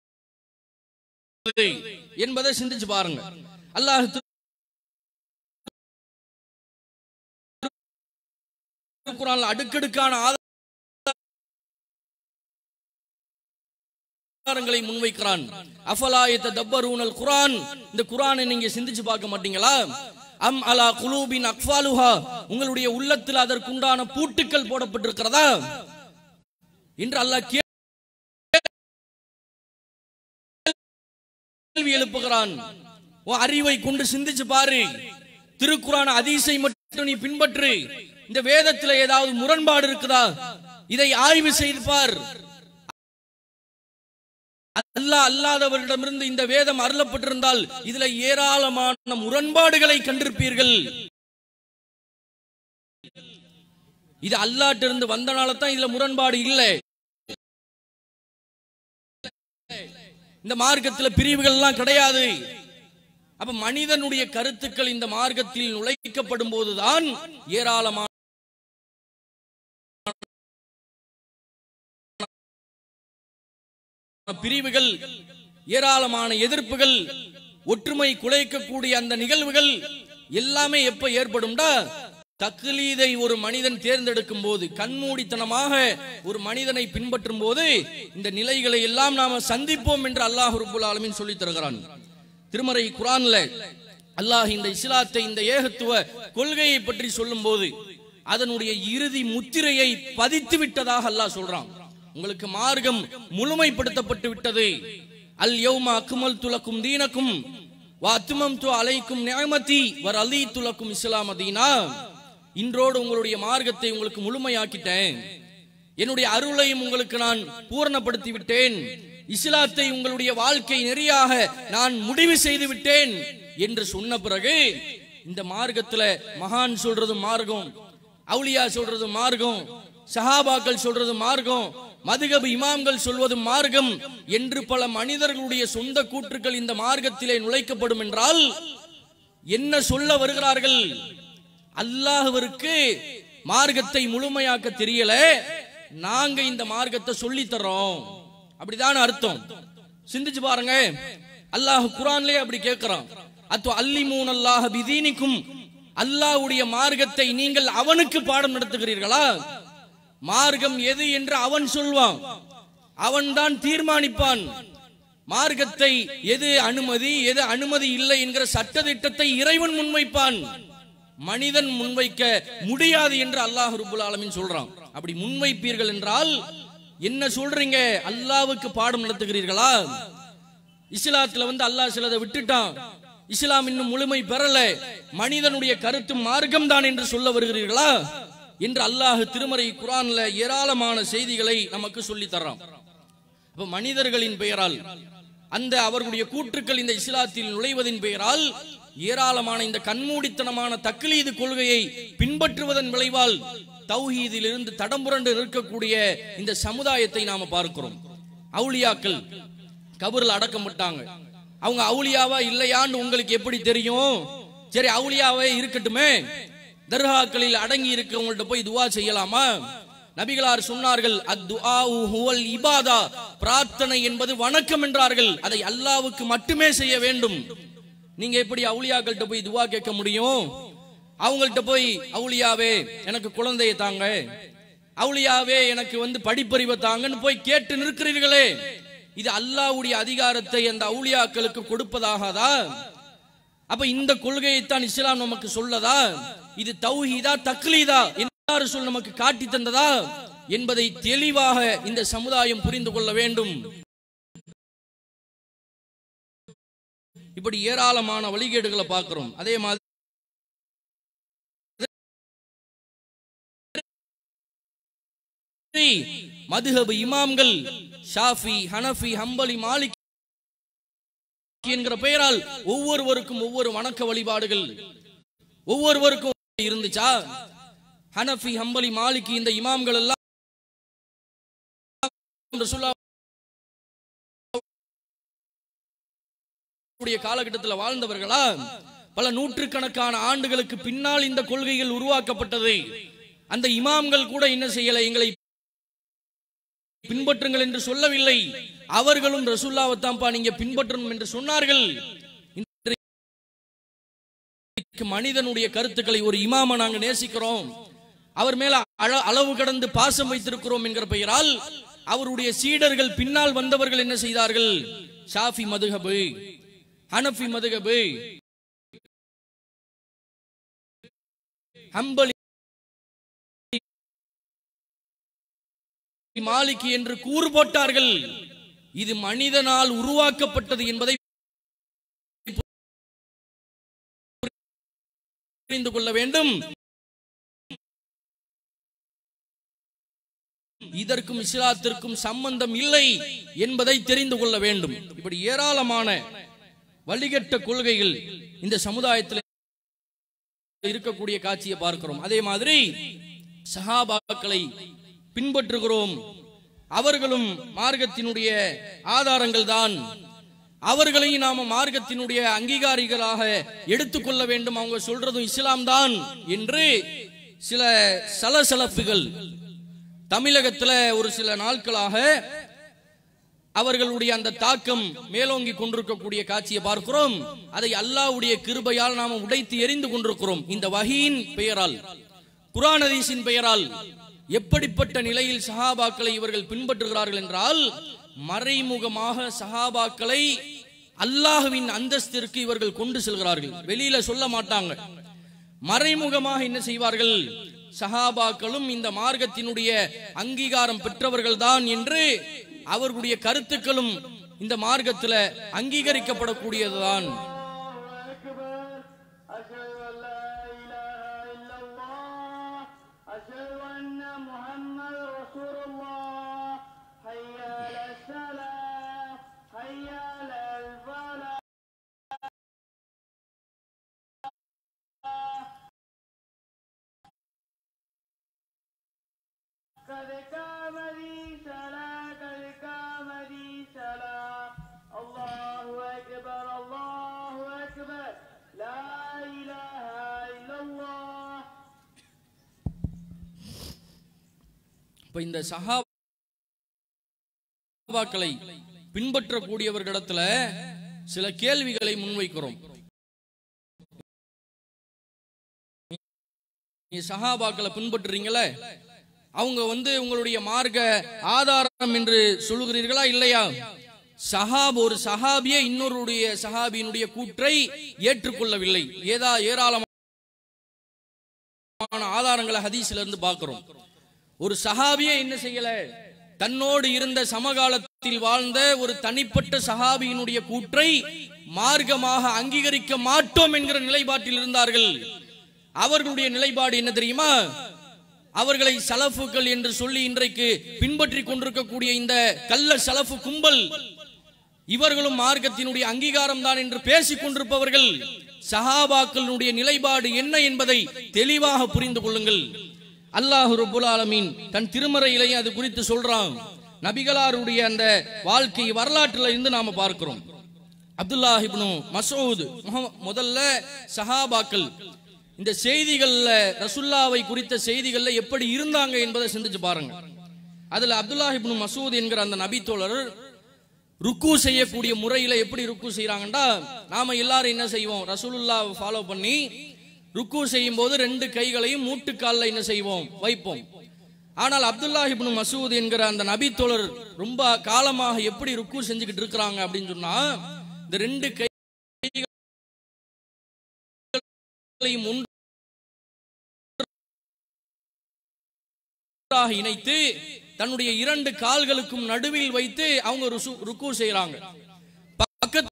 என்பதை சிந்திச்சு பாருங்க அல்லாஹ் குரான்ல அடுக்கடுக்கான ஆதாரங்களை முன்வைக்கிறான் அஃபலாயத்த தப்பரூனல் குரான் இந்த குரானை நீங்க சிந்திச்சு பார்க்க மாட்டீங்களா அம் அலா குலூபின் அக்ஃபாலுஹா உங்களுடைய உள்ளத்தில் அதற்குண்டான பூட்டுக்கள் போடப்பட்டிருக்கிறதா இன்று அல்லாஹ் கேள்வி எழுப்புகிறான் உன் அறிவை கொண்டு சிந்திச்சு பாரு திருக்குறான அதிசை மட்டும் நீ பின்பற்று இந்த வேதத்துல ஏதாவது முரண்பாடு இருக்குதா இதை ஆய்வு செய்து பார் அல்லாஹ் அல்லாதவரிடமிருந்து இந்த வேதம் அருளப்பட்டிருந்தால் இதுல ஏராளமான முரண்பாடுகளை கண்டிருப்பீர்கள் இது அல்லாட்டிருந்து வந்தனால தான் இதுல முரண்பாடு இல்லை இந்த மார்க்கத்தில் பிரிவுகள் எல்லாம் கிடையாது அப்ப மனிதனுடைய கருத்துக்கள் இந்த மார்க்கத்தில் நுழைக்கப்படும் போதுதான் ஏராளமான பிரிவுகள் ஏராளமான எதிர்ப்புகள் ஒற்றுமை குலைக்கக்கூடிய அந்த நிகழ்வுகள் எல்லாமே எப்ப ஏற்படும்டா தக்லீதை ஒரு மனிதன் தேர்ந்தெடுக்கும் போது கண்மூடித்தனமாக ஒரு மனிதனை பின்பற்றும் போது இந்த நிலைகளை எல்லாம் நாம சந்திப்போம் என்று அல்லாஹ் ரபுல் ஆலமின் சொல்லி தருகிறான் திருமறை குரான்ல அல்லாஹ் இந்த இஸ்லாத்தை இந்த ஏகத்துவ கொள்கையை பற்றி சொல்லும் போது அதனுடைய இறுதி முத்திரையை பதித்து விட்டதாக அல்லாஹ் சொல்றான் உங்களுக்கு மார்க்கம் முழுமைப்படுத்தப்பட்டு விட்டது அல் யௌம அக்மல் துலக்கும் தீனக்கும் வாத்துமம் து அலைக்கும் நியமதி வர் அலி துலக்கும் இஸ்லாம் தீனா இன்றோடு உங்களுடைய மார்க்கத்தை உங்களுக்கு முழுமையாக்கிட்டேன் என்னுடைய அருளையும் உங்களுக்கு நான் பூரணப்படுத்தி விட்டேன் இஸ்லாத்தை உங்களுடைய வாழ்க்கை நெறியாக நான் முடிவு செய்து விட்டேன் என்று சொன்ன பிறகு இந்த மார்க்கத்துல மகான் சொல்றது மார்க்கம் அவுலியா சொல்றது மார்க்கம் சஹாபாக்கள் சொல்றது மார்க்கம் மதுகபு இமாம்கள் சொல்வது மார்க்கம் என்று பல மனிதர்களுடைய சொந்த கூற்றுக்கள் இந்த மார்க்கத்திலே நுழைக்கப்படும் என்றால் என்ன சொல்ல வருகிறார்கள் அல்லாஹ்விற்கு மார்க்கத்தை முழுமையாக்க தெரியல நாங்க இந்த மார்க்கத்தை சொல்லி தர்றோம் அப்படிதான் அர்த்தம் சிந்திச்சு பாருங்க அல்லாஹ் குரான்லயே அப்படி கேட்கிறான் அத்து அல்லிமூன் அல்லாஹ் பிதீனிக்கும் அல்லாஹ்வுடைய மார்க்கத்தை நீங்கள் அவனுக்கு பாடம் நடத்துகிறீர்களா மார்க்கம் எது என்று அவன் சொல்வான் அவன்தான் தீர்மானிப்பான் மார்க்கத்தை எது அனுமதி எது அனுமதி இல்லை என்கிற சட்டதிட்டத்தை இறைவன் முன்வைப்பான் மனிதன் முன்வைக்க முடியாது என்று அல்லாஹ் ரபுல் ஆலமீன் சொல்றான் அப்படி முன்வைப்பீர்கள் என்றால் என்ன சொல்றீங்க அல்லாவுக்கு பாடம் நடத்துகிறீர்களா இஸ்லாத்துல வந்து அல்லாஹ் சிலதை விட்டுட்டான் இஸ்லாம் இன்னும் முழுமை பெறல மனிதனுடைய கருத்து மார்க்கம் தான் என்று சொல்ல வருகிறீர்களா என்று அல்லாஹ் திருமறை குரான்ல ஏராளமான செய்திகளை நமக்கு சொல்லி தர்றான் அப்ப மனிதர்களின் பெயரால் அந்த அவர்களுடைய கூற்றுக்கள் இந்த இஸ்லாத்தில் நுழைவதின் பெயரால் ஏராளமான இந்த கண்மூடித்தனமான தக்லீது கொள்கையை பின்பற்றுவதன் விளைவால் தௌஹீதிலிருந்து தடம்புரண்டு நிற்கக்கூடிய இந்த சமுதாயத்தை நாம பார்க்கிறோம் அவுலியாக்கள் கபரில் அடக்கப்பட்டாங்க அவங்க அவுலியாவா இல்லையான்னு உங்களுக்கு எப்படி தெரியும் சரி அவுலியாவே இருக்கட்டுமே தர்காக்களில் அடங்கி இருக்கவங்கள்ட்ட போய் துவா செய்யலாமா நபிகளார் சொன்னார்கள் அத்துஆஉ ஹுவல் இபாதா பிரார்த்தனை என்பது வணக்கம் என்றார்கள் அதை அல்லாவுக்கு மட்டுமே செய்ய வேண்டும் நீங்க எப்படி அவுலியாக்கள்கிட்ட போய் துவா கேட்க முடியும் அவங்கள்ட்ட போய் அவுலியாவே எனக்கு குழந்தையை தாங்க அவுலியாவே எனக்கு வந்து படிப்பறிவை தாங்கன்னு போய் கேட்டு நிற்கிறீர்களே இது அல்லாஹ்வுடைய அதிகாரத்தை அந்த அவுலியாக்களுக்கு கொடுப்பதாகாதா அப்ப இந்த கொள்கையைத்தான் இஸ்லாம் நமக்கு சொல்லதா இது தௌஹீதா தக்லீதா என்று சொல் நமக்கு காட்டி தந்ததா என்பதை தெளிவாக இந்த சமுதாயம் புரிந்து கொள்ள வேண்டும் இப்படி ஏராளமான வழிகேடுகளை பார்க்கிறோம் அதே மாதிரி மதுஹபு இமாம்கள் ஷாஃபி ஹனஃபி ஹம்பலி மாலிக் என்கிற பெயரால் ஒவ்வொருவருக்கும் ஒவ்வொரு வணக்க வழிபாடுகள் ஒவ்வொருவருக்கும் இருந்துச்சா ஹனஃபி ஹம்பலி மாலிகி இந்த இமாம்கள் எல்லாம் ரசூலுல்லாஹ் உடைய காலகட்டத்தில் வாழ்ந்தவர்களா பல நூற்றுக்கணக்கான ஆண்டுகளுக்கு பின்னால் இந்த கொள்கைகள் உருவாக்கப்பட்டது அந்த இமாம்கள் கூட என்ன செய்யல எங்களை பின்பற்றுங்கள் என்று சொல்லவில்லை அவர்களும் ரசூல்லாவைத்தான்ப்பா நீங்க பின்பற்றணும் என்று சொன்னார்கள் இன்றைக்கு மனிதனுடைய கருத்துக்களை ஒரு இமாம நாங்க நேசிக்கிறோம் அவர் மேல அள- அளவு கடந்து பாசம் வைத்திருக்கிறோம் என்கிற பெயரால் அவருடைய சீடர்கள் பின்னால் வந்தவர்கள் என்ன செய்தார்கள் ஷாஃபி மதுஹபு ஹனஃபி மதுஹபு ஹம்பலி மாலிகி என்று கூறு போட்டார்கள் இது மனிதனால் உருவாக்கப்பட்டது என்பதை புரிந்து கொள்ள வேண்டும் இதற்கும் இஸ்லாத்திற்கும் சம்பந்தம் இல்லை என்பதை தெரிந்து கொள்ள வேண்டும் இப்படி ஏராளமான வழிகட்ட கொள்கைகள் இந்த சமுதாயத்தில் இருக்கக்கூடிய காட்சியை பார்க்கிறோம் அதே மாதிரி சஹாபாக்களை பின்பற்றுகிறோம் அவர்களும் மார்க்கத்தினுடைய ஆதாரங்கள் தான் அவர்களையும் நாம மார்க்கத்தினுடைய அங்கீகாரிகளாக எடுத்துக்கொள்ள வேண்டும் அவங்க சொல்றதும் இஸ்லாம் தான் என்று சில சலசலப்புகள் தமிழகத்துல ஒரு சில நாட்களாக அவர்களுடைய அந்த தாக்கம் மேலோங்கி கொண்டிருக்கக்கூடிய காட்சியை பார்க்கிறோம் அதை அல்லாஹ்வுடைய கிருபையால் நாம உடைத்து எரிந்து கொண்டிருக்கிறோம் இந்த வகையின் பெயரால் குர்ஆன் ஹதீஸின் பெயரால் எப்படிப்பட்ட நிலையில் சஹாபாக்களை இவர்கள் பின்பற்றுகிறார்கள் என்றால் மறைமுகமாக சஹாபாக்களை அல்லாஹ்வின் அந்தஸ்திற்கு இவர்கள் கொண்டு செல்கிறார்கள் வெளியில சொல்ல மாட்டாங்க மறைமுகமாக என்ன செய்வார்கள் சஹாபாக்களும் இந்த மார்க்கத்தினுடைய அங்கீகாரம் பெற்றவர்கள்தான் என்று அவர்களுடைய கருத்துக்களும் இந்த மார்க்கத்துல அங்கீகரிக்கப்படக்கூடியதுதான் أشهد أن محمد رسول الله حي على السلام حي على الفلاح قد قامت الصلاة قد قامت الصلاة الله أكبر الله أكبر لا إله إلا الله இப்ப இந்த சஹாபாக்களை பின்பற்றக்கூடியவர்களிடத்துல சில கேள்விகளை முன்வைக்கிறோம் நீ சஹாபாக்களை பின்பற்றுறீங்களே அவங்க வந்து உங்களுடைய மார்க்க ஆதாரம் என்று சொல்லுகிறீர்களா இல்லையா சஹாப் ஒரு சஹாபியே இன்னொருடைய சஹாபியினுடைய கூற்றை ஏற்றுக்கொள்ளவில்லை ஏதா ஏராளமான ஆதாரங்களை ஹதீஸ்ல இருந்து பார்க்கிறோம் ஒரு சஹாபியே என்ன செய்யல தன்னோடு இருந்த சமகாலத்தில் வாழ்ந்த ஒரு தனிப்பட்ட சஹாபியினுடைய கூற்றை மார்க்கமாக அங்கீகரிக்க மாட்டோம் என்கிற நிலைப்பாட்டில் இருந்தார்கள் அவர்களுடைய நிலைப்பாடு என்ன தெரியுமா அவர்களை சலஃபுகள் என்று சொல்லி இன்றைக்கு பின்பற்றி கொண்டிருக்கக்கூடிய இந்த கள்ள சலஃபு கும்பல் இவர்களும் மார்க்கத்தினுடைய அங்கீகாரம் தான் என்று பேசிக் கொண்டிருப்பவர்கள் சஹாபாக்களுடைய நிலைப்பாடு என்ன என்பதை தெளிவாக புரிந்து கொள்ளுங்கள் அல்லாஹ் ரபுல் ஆலமீன் தன் திருமறையிலேயே அது குறித்து சொல்றான் நபிகளாருடைய அந்த வாழ்க்கை வரலாற்றுல இருந்து நாம பார்க்கிறோம் அப்துல்லாஹ் இப்னு மசூத் முஹம்ம- முதல்ல சஹாபாக்கள் இந்த செய்திகள்ல ரசுல்லாவை குறித்த செய்திகள்ல எப்படி இருந்தாங்க என்பதை சிந்திச்சு பாருங்க அதுல அப்துல்லாஹ் இப்னு மசூத் என்கிற அந்த நபி தோழர் ருக்கு செய்யக்கூடிய முறையில எப்படி ருக்கு செய்யறாங்கடா நாம எல்லாரும் என்ன செய்வோம் ரசூலுல்லாவை ஃபாலோ பண்ணி ருக்கு செய்யும் போது ரெண்டு கைகளையும் மூட்டுக்கால்ல என்ன செய்வோம் வைப்போம் ஆனால் அப்துல்லாஹ் இப்னு மசூத் என்கிற அந்த நபி தோழர் ரொம்ப காலமாக எப்படி ருக்கு செஞ்சுக்கிட்டு இருக்கிறாங்க அப்படின்னு சொன்னா இந்த ரெண்டு கைகளையும் ஒன்றாக இணைத்து தன்னுடைய இரண்டு கால்களுக்கும் நடுவில் வைத்து அவங்க ருசு- ருக்கு செய்யறாங்க பக்கத்துல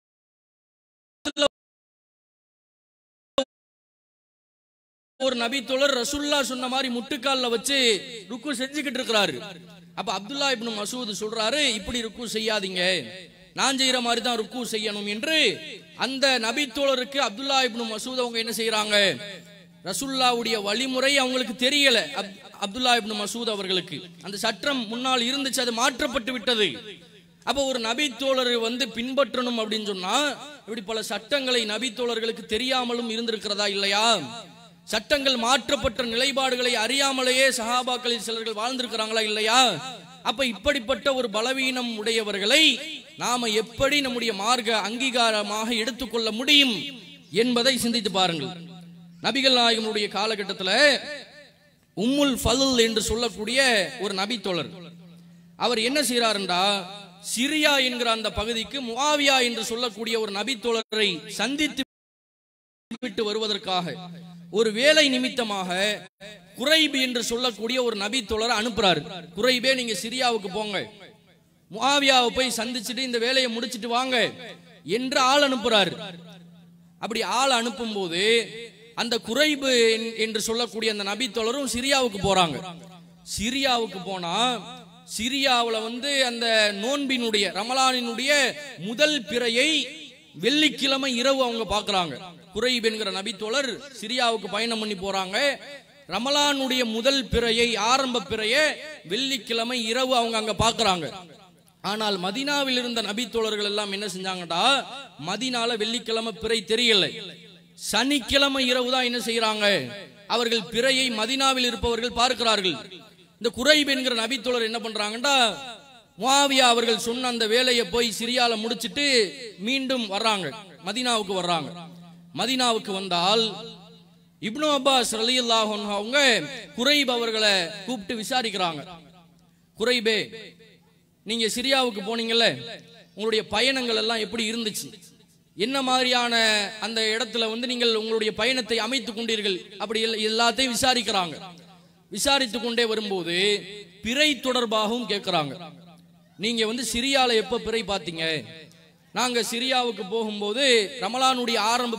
ஒரு நபி தோழர் ரசுல்லா சொன்ன மாதிரி முட்டுக்கால்ல வச்சு ருக்கு செஞ்சுக்கிட்டு இருக்கிறாரு அப்ப அப்துல்லா இப்னு மசூத் சொல்றாரு இப்படி ருக்கு செய்யாதீங்க நான் செய்யற மாதிரி தான் ருக்கு செய்யணும் என்று அந்த நபி தோழருக்கு அப்துல்லா இப்னு மசூத் அவங்க என்ன செய்யறாங்க ரசுல்லாவுடைய வழிமுறை அவங்களுக்கு தெரியல அப்- அப்துல்லா இப்னு மசூத் அவர்களுக்கு அந்த சட்டம் முன்னால் இருந்துச்சு அது மாற்றப்பட்டு விட்டது அப்ப ஒரு நபி தோழர் வந்து பின்பற்றணும் அப்படின்னு சொன்னா இப்படி பல சட்டங்களை நபி தோழர்களுக்கு தெரியாமலும் இருந்திருக்கிறதா இல்லையா சட்டங்கள் மாற்றப்பட்ட நிலைப்பாடுகளை அறியாமலேயே சஹாபாக்களில் சிலர்கள் வாழ்ந்திருக்கிறாங்களா இல்லையா அப்ப இப்படிப்பட்ட ஒரு பலவீனம் உடையவர்களை நாம எப்படி நம்முடைய மார்க்க அங்கீகாரமாக எடுத்துக்கொள்ள முடியும் என்பதை சிந்தித்து பாருங்கள் நபிகள் நாயகனுடைய காலகட்டத்துல உம்முல் ஃபலுல் என்று சொல்லக்கூடிய ஒரு நபி தோழர் அவர் என்ன செய்யறாருண்டா சிரியா என்கிற அந்த பகுதிக்கு முஆவியா என்று சொல்லக்கூடிய ஒரு நபி தோழரை சந்தித்து விட்டு வருவதற்காக ஒரு வேலை நிமித்தமாக குறைபு என்று சொல்லக்கூடிய ஒரு நபி தோழரை அனுப்புறாரு குறைபே நீங்க சிரியாவுக்கு போங்க முஆவியாவை போய் சந்திச்சுட்டு இந்த வேலையை முடிச்சிட்டு வாங்க என்று ஆள் அனுப்புறாரு அப்படி ஆள் அனுப்பும் போது அந்த குறைபு என்- என்று சொல்லக்கூடிய அந்த நபி தோழரும் சிரியாவுக்கு போறாங்க சிரியாவுக்கு போனா சிரியாவுல வந்து அந்த நோன்பினுடைய ரமலானினுடைய முதல் பிறையை வெள்ளிக்கிழமை இரவு அவங்க பார்க்கறாங்க குறைப் என்கிற நபி தோழர் சிரியாவுக்கு பயணம் பண்ணி போறாங்க ரமலானுடைய முதல் பிறையை ஆரம்ப பிறையை வெள்ளிக்கிழமை இரவு அவங்க அங்க பார்க்கறாங்க ஆனால் மதீனாவில் இருந்த நபி தோழர்கள் எல்லாம் என்ன செஞ்சாங்கடா மதீனால வெள்ளிக்கிழமை பிறை தெரியல சனிக்கிழமை இரவு தான் என்ன செய்யறாங்க அவர்கள் பிறையை மதீனாவில் இருப்பவர்கள் பார்க்கிறார்கள் இந்த குறைப் என்கிற நபி தோழர் என்ன பண்றாங்கடா முஆவியா அவர்கள் சொன்ன அந்த வேலையை போய் சிரியால முடிச்சிட்டு மீண்டும் வர்றாங்க மதீனாவுக்கு வர்றாங்க மதீனாவுக்கு வந்தால் இப்னு அப்பாஸ் ரலியல்லாஹு அன்ஹு அவங்க குறைப் அவர்களை கூப்பிட்டு விசாரிக்கிறாங்க குறைபே நீங்க சிரியாவுக்கு போனீங்கல்ல உங்களுடைய பயணங்கள் எல்லாம் எப்படி இருந்துச்சு என்ன மாதிரியான அந்த இடத்துல வந்து நீங்கள் உங்களுடைய பயணத்தை அமைத்துக் கொண்டீர்கள் அப்படி எல்- எல்லாத்தையும் விசாரிக்கிறாங்க விசாரித்து கொண்டே வரும்போது பிறை தொடர்பாகவும் கேட்கிறாங்க நீங்க வந்து சிரியால எப்ப பிறை பார்த்தீங்க நாங்க சிரியாவுக்கு போகும்போது ரமலானுடைய ஆரம்ப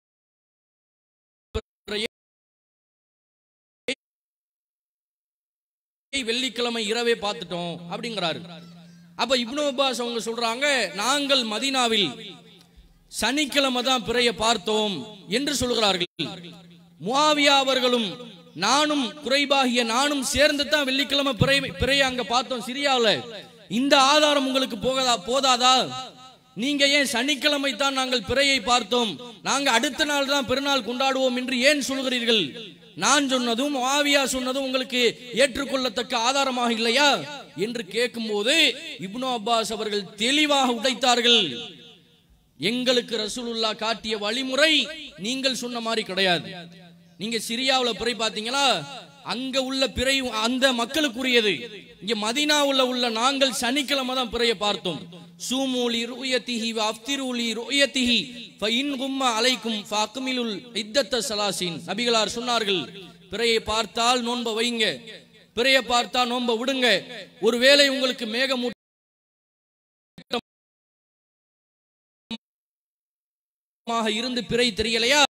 வெள்ளிக்கிழமை இரவே பார்த்துட்டோம் அப்படிங்கிறாரு அப்ப இப்னு அப்பாஸ் அவங்க சொல்றாங்க நாங்கள் மதீனாவில் சனிக்கிழமை தான் பிறைய பார்த்தோம் என்று சொல்கிறார்கள் முஆவியா அவர்களும் நானும் குறைபாகிய நானும் சேர்ந்து தான் வெள்ளிக்கிழமை பிறை பிறைய அங்க பார்த்தோம் சிரியாவுல இந்த ஆதாரம் உங்களுக்கு போகதா போதாதா நீங்க ஏன் சனிக்கிழமை தான் நாங்கள் பிறையை பார்த்தோம் நாங்க அடுத்த நாள் தான் பெருநாள் கொண்டாடுவோம் என்று ஏன் சொல்கிறீர்கள் நான் சொன்னதும் ஆவியா சொன்னதும் உங்களுக்கு ஏற்றுக்கொள்ளத்தக்க ஆதாரமாக இல்லையா என்று கேட்கும்போது இப்னு அப்பாஸ் அவர்கள் தெளிவாக உடைத்தார்கள் எங்களுக்கு ரசூலுல்லா காட்டிய வழிமுறை நீங்கள் சொன்ன மாதிரி கிடையாது நீங்க சிரியாவுல பிறை பாத்தீங்களா அங்க உள்ள பிறை அந்த மக்களுக்குரியது இங்க மதீனாவுல உள்ள நாங்கள் சனிக்கிழமை தான் பிறைய பார்த்தோம் சூமூலி ருயத்திஹி அஃப்திரூலி ருயத்திஹி ஃபஇன் கும்ம அலைக்கும் ஃபஅக்மிலுல் இத்தத்த சலாசின் நபிகளார் சொன்னார்கள் பிறையை பார்த்தால் நோன்ப வைங்க பிறையை பார்த்தா நோன்ப விடுங்க ஒருவேளை உங்களுக்கு மேகமூட்டம் மாக இருந்து பிறை தெரியலையா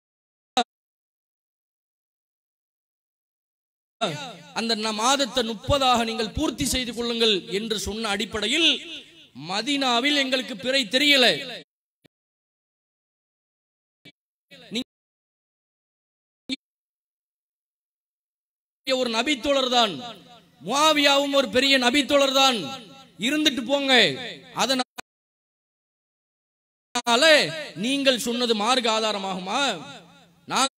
அந்த ந- மாதத்தை முப்பதாக நீங்கள் பூர்த்தி செய்து கொள்ளுங்கள் என்று சொன்ன அடிப்படையில் மதீனாவில் எங்களுக்கு பிறை தெரியல நீங்க ஒரு நபித்தோழர் தான் முஆவியாவும் ஒரு பெரிய நபித்தோழர் தான் இருந்துட்டு போங்க அதனால நீங்கள் சொன்னது மார்க்க ஆதாரமாகுமா நாங்க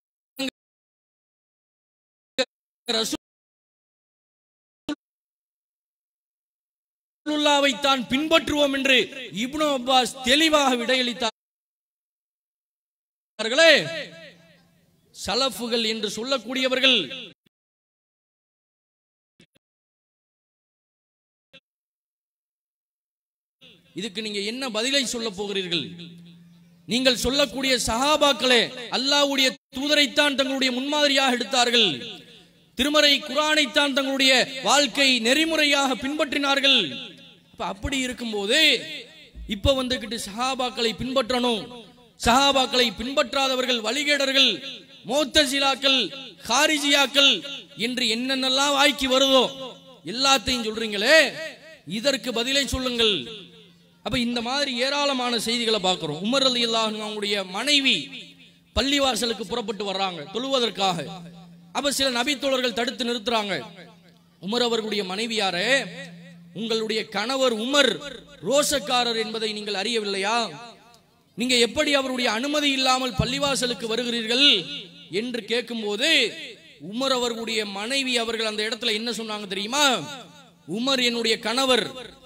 ரசூலுல்லாவை தான் பின்பற்றுவோம் என்று இப்னு அப்பாஸ் தெளிவாக விடையளித்தார்களே சலஃபுகள் என்று சொல்லக்கூடியவர்கள் இதுக்கு நீங்க என்ன பதிலை சொல்ல போகிறீர்கள் நீங்கள் சொல்லக்கூடிய சஹாபாக்களே அல்லாஹ்வுடைய தூதரைத்தான் தங்களுடைய முன்மாதிரியாக எடுத்தார்கள் திருமறை குரானைத்தான் தங்களுடைய வாழ்க்கை நெறிமுறையாக பின்பற்றினார்கள் அப்ப அப்படி இருக்கும்போது இப்ப வந்துகிட்டு சஹாபாக்களை பின்பற்றணும் சஹாபாக்களை பின்பற்றாதவர்கள் வழிகேடர்கள் மோத்தசிலாக்கள் ஹாரிஜியாக்கள் என்று என்னென்னலாம் வாய்க்கு வருதோ எல்லாத்தையும் சொல்றீங்களே இதற்கு பதிலை சொல்லுங்கள் அப்ப இந்த மாதிரி ஏராளமான செய்திகளை பார்க்கிறோம் உமர் அலி அவங்களுடைய மனைவி பள்ளிவாசலுக்கு புறப்பட்டு வர்றாங்க தொழுவதற்காக அப்ப சில நபித்தோழர்கள் தடுத்து நிறுத்துறாங்க உமர் அவர்களுடைய மனைவியாரே உங்களுடைய கணவர் உமர் ரோசக்காரர் என்பதை நீங்கள் அறியவில்லையா நீங்க எப்படி அவருடைய அனுமதி இல்லாமல் பள்ளிவாசலுக்கு வருகிறீர்கள் என்று கேட்கும்போது உமர் அவர்களுடைய மனைவி அவர்கள் அந்த இடத்துல என்ன சொன்னாங்க தெரியுமா உமர் என்னுடைய கணவர்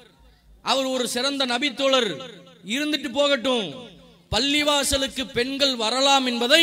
அவர் ஒரு சிறந்த நபித்தோழர் இருந்துட்டு போகட்டும் பள்ளிவாசலுக்கு பெண்கள் வரலாம் என்பதை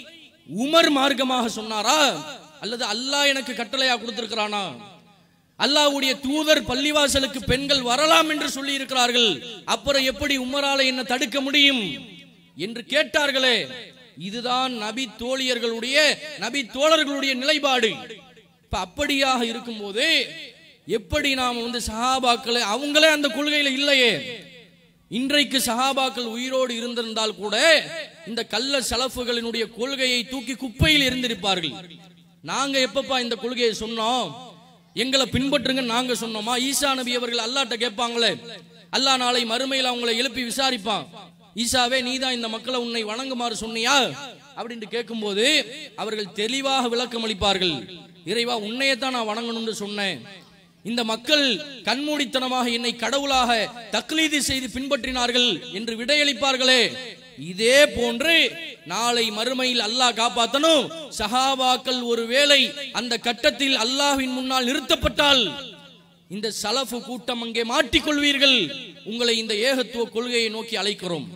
உமர் மார்க்கமாக சொன்னாரா அல்லது அல்லாஹ் எனக்கு கட்டளையா கொடுத்திருக்கிறானா அல்லாஹ்வுடைய தூதர் பள்ளிவாசலுக்கு பெண்கள் வரலாம் என்று சொல்லி இருக்கிறார்கள் அப்புறம் எப்படி உமரால என்ன தடுக்க முடியும் என்று கேட்டார்களே இதுதான் நபி தோழியர்களுடைய நபி தோழர்களுடைய நிலைப்பாடு இப்ப அப்படியாக இருக்கும்போது எப்படி நாம் வந்து சஹாபாக்களை அவங்களே அந்த கொள்கையில இல்லையே இன்றைக்கு சஹாபாக்கள் உயிரோடு இருந்திருந்தால் கூட இந்த கள்ள சலஃபுகளினுடைய கொள்கையை தூக்கி குப்பையில் எரிந்திருப்பார்கள் நாங்க எப்பப்பா இந்த கொள்கையை சொன்னோம் எங்களை பின்பற்றுங்க நாங்க சொன்னோமா ஈசா நபி அவர்கள் அல்லாட்ட கேட்பாங்களே அல்லாஹ் நாளை மறுமையில் அவங்களை எழுப்பி விசாரிப்பான் ஈசாவே நீதான் இந்த மக்களை உன்னை வணங்குமாறு சொன்னியா அப்படின்னு கேட்கும்போது அவர்கள் தெளிவாக விளக்கம் அளிப்பார்கள் இறைவா உன்னையத்தான் நான் வணங்கணும்னு சொன்னேன் இந்த மக்கள் கண்மூடித்தனமாக என்னை கடவுளாக தக்லீது செய்து பின்பற்றினார்கள் என்று விடையளிப்பார்களே இதே போன்று நாளை மறுமையில் அல்லாஹ் காப்பாத்தணும் சஹாபாக்கள் ஒருவேளை அந்த கட்டத்தில் அல்லாஹ்வின் முன்னால் நிறுத்தப்பட்டால் இந்த சலஃபு கூட்டம் அங்கே மாட்டிக்கொள்வீர்கள் உங்களை இந்த ஏகத்துவ கொள்கையை நோக்கி அழைக்கிறோம்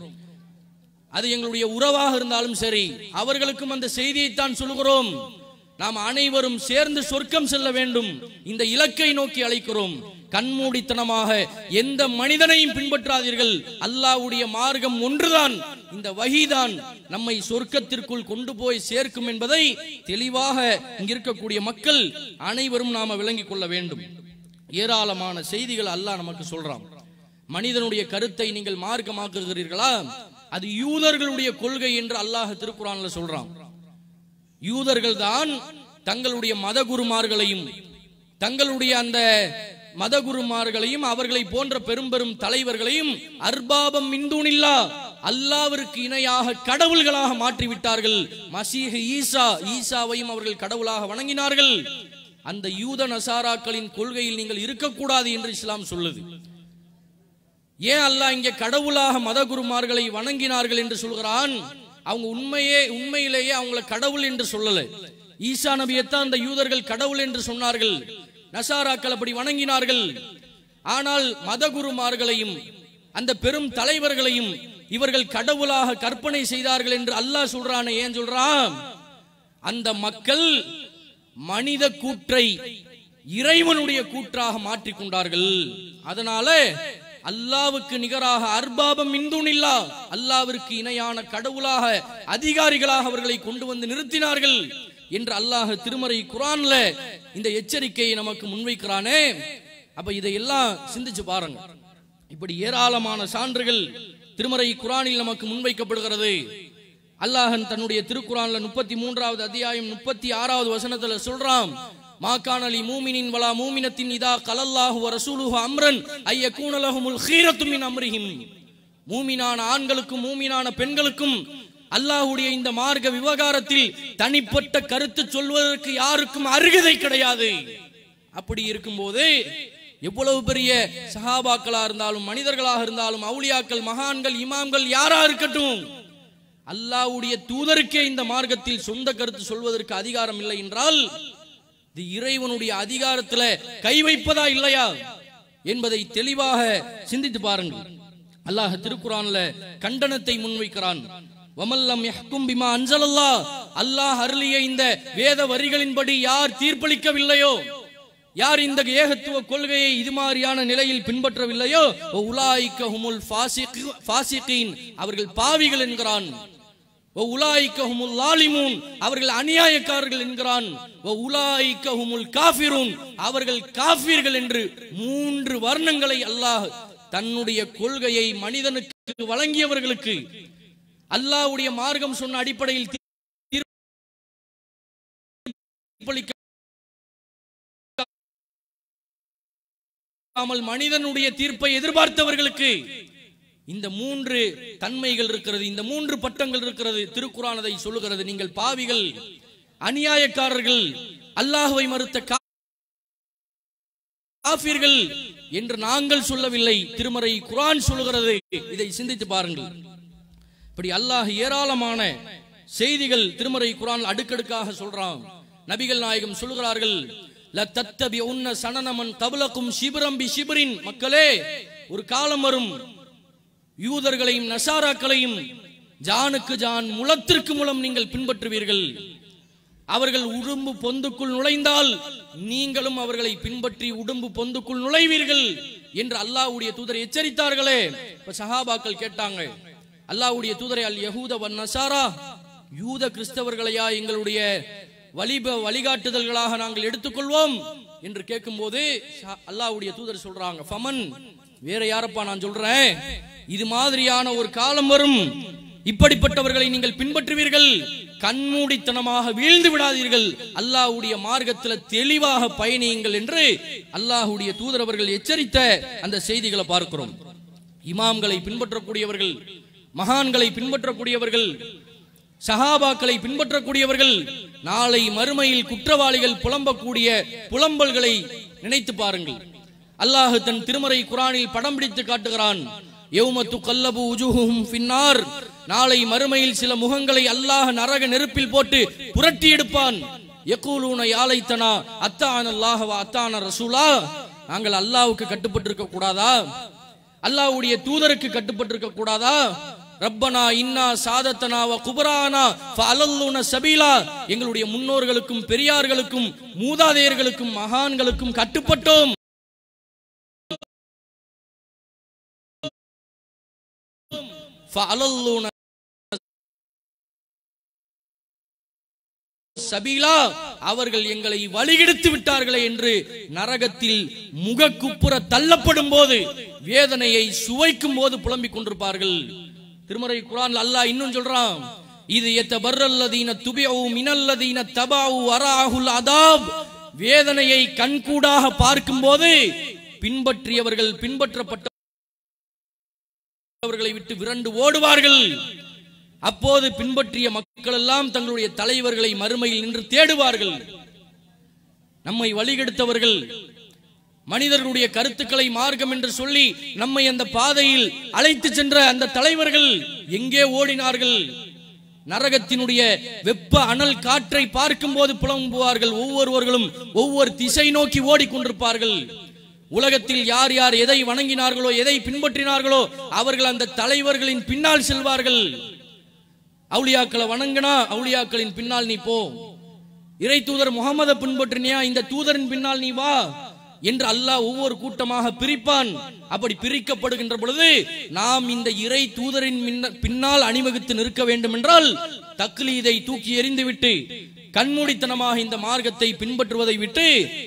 அது எங்களுடைய உறவாக இருந்தாலும் சரி அவர்களுக்கும் அந்த செய்தியைத்தான் சொல்கிறோம் நாம் அனைவரும் சேர்ந்து சொர்க்கம் செல்ல வேண்டும் இந்த இலக்கை நோக்கி அழைக்கிறோம் கண்மூடித்தனமாக எந்த மனிதனையும் பின்பற்றாதீர்கள் அல்லாஹ்வுடைய மார்க்கம் ஒன்றுதான் இந்த வகிதான் நம்மை சொர்க்கத்திற்குள் கொண்டு போய் சேர்க்கும் என்பதை தெளிவாக இங்க இருக்கக்கூடிய மக்கள் அனைவரும் நாம விளங்கிக் கொள்ள வேண்டும் ஏராளமான செய்திகள் அல்லாஹ் நமக்கு சொல்றான் மனிதனுடைய கருத்தை நீங்கள் மார்க்கமாக்குகிறீர்களா அது யூதர்களுடைய கொள்கை என்று அல்லாஹ் திருக்குறான்ல சொல்றான் யூதர்கள் தான் தங்களுடைய மதகுருமார்களையும் தங்களுடைய அந்த மதகுருமார்களையும் அவர்களை போன்ற பெரும் பெரும் தலைவர்களையும் அர்பாபம் மிந்தூனில்லா அல்லாவிற்கு இணையாக கடவுள்களாக மாற்றிவிட்டார்கள் மசீஹ் ஈசா ஈசாவையும் அவர்கள் கடவுளாக வணங்கினார்கள் அந்த யூத நசாராக்களின் கொள்கையில் நீங்கள் இருக்கக்கூடாது என்று இஸ்லாம் சொல்லுது ஏன் அல்லாஹ் இங்கே கடவுளாக மதகுருமார்களை வணங்கினார்கள் என்று சொல்கிறான் அவங்க உண்மையே உண்மையிலேயே அவங்கள கடவுள் என்று சொல்லல ஈசா நபியைத்தான் அந்த யூதர்கள் கடவுள் என்று சொன்னார்கள் நசாராக்கள் அப்படி வணங்கினார்கள் ஆனால் மதகுருமார்களையும் அந்த பெரும் தலைவர்களையும் இவர்கள் கடவுளாக கற்பனை செய்தார்கள் என்று அல்லாஹ் சொல்றானே ஏன் சொல்றான் அந்த மக்கள் மனித கூற்றை இறைவனுடைய கூற்றாக மாற்றிக் கொண்டார்கள் அதனால அல்லாவுக்கு நிகராக அர்பாபம் இந்துனில்லா அல்லாவிற்கு இணையான கடவுளாக அதிகாரிகளாக அவர்களை கொண்டு வந்து நிறுத்தினார்கள் என்று அல்லாஹ் திருமறை குரான்ல இந்த எச்சரிக்கையை நமக்கு முன்வைக்கிறானே அப்ப இதையெல்லாம் சிந்திச்சு பாருங்க இப்படி ஏராளமான சான்றுகள் திருமறை குரானில் நமக்கு முன்வைக்கப்படுகிறது அல்லாஹன் தன்னுடைய திருக்குறான்ல முப்பத்தி மூன்றாவது அத்தியாயம் முப்பத்தி ஆறாவது வசனத்துல சொல்றான் மாக்கானலி மூமினின் வலா மூமினத்தின் இதா கலல்லாஹு வ ரசூலுஹு அம்ரன் ஐய கூனலஹுமுல் ஹீரத்து மின் அம்ரிஹிம் மூமினான ஆண்களுக்கும் மூமினான பெண்களுக்கும் அல்லாஹ்வுடைய இந்த மார்க்க விவகாரத்தில் தனிப்பட்ட கருத்து சொல்வதற்கு யாருக்கும் அருகதை கிடையாது அப்படி இருக்கும்போது எவ்வளவு பெரிய சஹாபாக்களா இருந்தாலும் மனிதர்களாக இருந்தாலும் அவுலியாக்கள் மகான்கள் இமாம்கள் யாரா இருக்கட்டும் அல்லாஹ்வுடைய தூதருக்கே இந்த மார்க்கத்தில் சொந்த கருத்து சொல்வதற்கு அதிகாரம் இல்லை என்றால் இது இறைவனுடைய அதிகாரத்துல கை வைப்பதா இல்லையா என்பதை தெளிவாக சிந்தித்து பாருங்கள் அல்லாஹ் திருக்குறான்ல கண்டனத்தை முன்வைக்கிறான் வமல்லம் யஹ்கும் பிமா அன்சலல்லா அல்லாஹ் அருளிய இந்த வேத வரிகளின்படி யார் தீர்ப்பளிக்கவில்லையோ யார் இந்த ஏகத்துவ கொள்கையை இது மாதிரியான நிலையில் பின்பற்றவில்லையோ உலாய்க்க ஹுமுல் ஃபாசிகீன் அவர்கள் பாவிகள் என்கிறான் ஓ உலாய்க்க ஹுமுல் லாலிமூன் அவர்கள் அநியாயக்காரர்கள் என்கிறான் ஓ உலாய்க்க ஹுமுல் காஃபிரூன் அவர்கள் காஃபிர்கள் என்று மூன்று வர்ணங்களை அல்லாஹ் தன்னுடைய கொள்கையை மனிதனுக்கு வழங்கியவர்களுக்கு அல்லாஹ்வுடைய மார்க்கம் சொன்ன அடிப்படையில் தீர்ப்பளிக்க இல்லாமல் மனிதனுடைய தீர்ப்பை எதிர்பார்த்தவர்களுக்கு இந்த மூன்று தன்மைகள் இருக்கிறது இந்த மூன்று பட்டங்கள் இருக்கிறது திருக்குறான் அதை சொல்லுகிறது நீங்கள் பாவிகள் அநியாயக்காரர்கள் அல்லாஹுவை மறுத்த கா- காஃபிர்கள் என்று நாங்கள் சொல்லவில்லை திருமறை குரான் சொல்லுகிறது இதை சிந்தித்து பாருங்கள் இப்படி அல்லாஹ் ஏராளமான செய்திகள் திருமறை குரான் அடுக்கடுக்காக சொல்றான் நபிகள் நாயகம் சொல்லுகிறார்கள் ல தத்தபி உன்ன சனனமன் கபலக்கும் சிபிரம் பி சிபிரின் மக்களே ஒரு காலம் வரும் யூதர்களையும் நசாராக்களையும் ஜானுக்கு ஜான் முளத்திற்கு முலம் நீங்கள் பின்பற்றுவீர்கள் அவர்கள் உடும்பு பொந்துக்குள் நுழைந்தால் நீங்களும் அவர்களை பின்பற்றி உடும்பு பொந்துக்குள் நுழைவீர்கள் என்று அல்லாஹ்வுடைய தூதர் எச்சரித்தார்களே இப்ப சஹாபாக்கள் கேட்டாங்க அல்லாஹ்வுடைய தூதரை அல் யஹூத வன் நசாரா யூத கிறிஸ்தவர்களையா எங்களுடைய வழிப வழிகாட்டுதல்களாக நாங்கள் எடுத்துக்கொள்வோம் என்று கேட்கும்போது ச- அல்லாஹ்வுடைய தூதர் சொல்றாங்க ஃபமன் வேற யாரப்பா நான் சொல்றேன் இது மாதிரியான ஒரு காலம் வரும் இப்படிப்பட்டவர்களை நீங்கள் பின்பற்றுவீர்கள் கண்மூடித்தனமாக வீழ்ந்து விடாதீர்கள் அல்லாஹ்வுடைய மார்க்கத்துல தெளிவாக பயணியுங்கள் என்று அல்லாஹ்வுடைய தூதர் அவர்கள் எச்சரித்த அந்த செய்திகளை பார்க்கிறோம் இமாம்களை பின்பற்றக்கூடியவர்கள் மகான்களை பின்பற்றக்கூடியவர்கள் சஹாபாக்களை பின்பற்றக்கூடியவர்கள் நாளை மறுமையில் குற்றவாளிகள் புலம்பக்கூடிய புலம்பல்களை நினைத்து பாருங்கள் அல்லாஹ் தன் திருமறை குரானில் படம் பிடித்து காட்டுகிறான் யௌமத்து கல்லபு உஜுஹும் பின்னார் நாளை மறுமையில் சில முகங்களை அல்லாஹ் நரக நெருப்பில் போட்டு புரட்டி எடுப்பான் யக்கூலூன யாலைத்தனா அத்தான அல்லாஹவா அத்தான ரசூலா நாங்கள் அல்லாஹ்வுக்கு கட்டுப்பட்டிருக்க கூடாதா அல்லாஹ்வுடைய தூதருக்கு கட்டுப்பட்டிருக்க கூடாதா ரப்பனா இன்னா சாதத்தனா வ குபரானா ஃபஅலல்லுன சபீலா எங்களுடைய முன்னோர்களுக்கும் பெரியார்களுக்கும் மூதாதையர்களுக்கும் மகான்களுக்கும் கட்டுப்பட்டோம் ஃபஅலல்லூன சபீலா அவர்கள் எங்களை வழிகெடுத்து விட்டார்களே என்று நரகத்தில் முகக்குப்புற தள்ளப்படும் போது வேதனையை சுவைக்கும் போது புலம்பிக் கொண்டிருப்பார்கள் திருமறை குரான் அல்லாஹ் இன்னும் சொல்றான் இது எத்தபர்ரல்லதீன துபியவு மினல்லதீன தபாவு அராஹுல் அதாப் வேதனையை கண்கூடாக பார்க்கும்போது பின்பற்றியவர்கள் பின்பற்றப்பட்ட அவர்களை விட்டு விரண்டு ஓடுவார்கள் அப்போது பின்பற்றிய மக்கள் எல்லாம் தங்களுடைய தலைவர்களை மறுமையில் நின்று தேடுவார்கள் நம்மை வழிகெடுத்தவர்கள் மனிதர்களுடைய கருத்துக்களை மார்க்கம் என்று சொல்லி நம்மை அந்த பாதையில் அழைத்து சென்ற அந்த தலைவர்கள் எங்கே ஓடினார்கள் நரகத்தினுடைய வெப்ப அனல் காற்றை பார்க்கும் போது புலம்புவார்கள் ஒவ்வொருவர்களும் ஒவ்வொரு திசை நோக்கி ஓடிக்கொண்டிருப்பார்கள் உலகத்தில் யார் யார் எதை வணங்கினார்களோ எதை பின்பற்றினார்களோ அவர்கள் அந்த தலைவர்களின் பின்னால் செல்வார்கள் அவுளியாக்களை வணங்கினா அவுளியாக்களின் பின்னால் நீ போ இறை தூதர் முகமதை பின்பற்றினியா இந்த தூதரின் பின்னால் நீ வா என்று அல்லாஹ் ஒவ்வொரு கூட்டமாக பிரிப்பான் அப்படி பிரிக்கப்படுகின்ற பொழுது நாம் இந்த இறை தூதரின் மின்ன- பின்னால் அணிவகுத்து நிற்க வேண்டும் என்றால் தக்லீதை தூக்கி எறிந்துவிட்டு கண்மூடித்தனமாக இந்த மார்க்கத்தை பின்பற்றுவதை விட்டு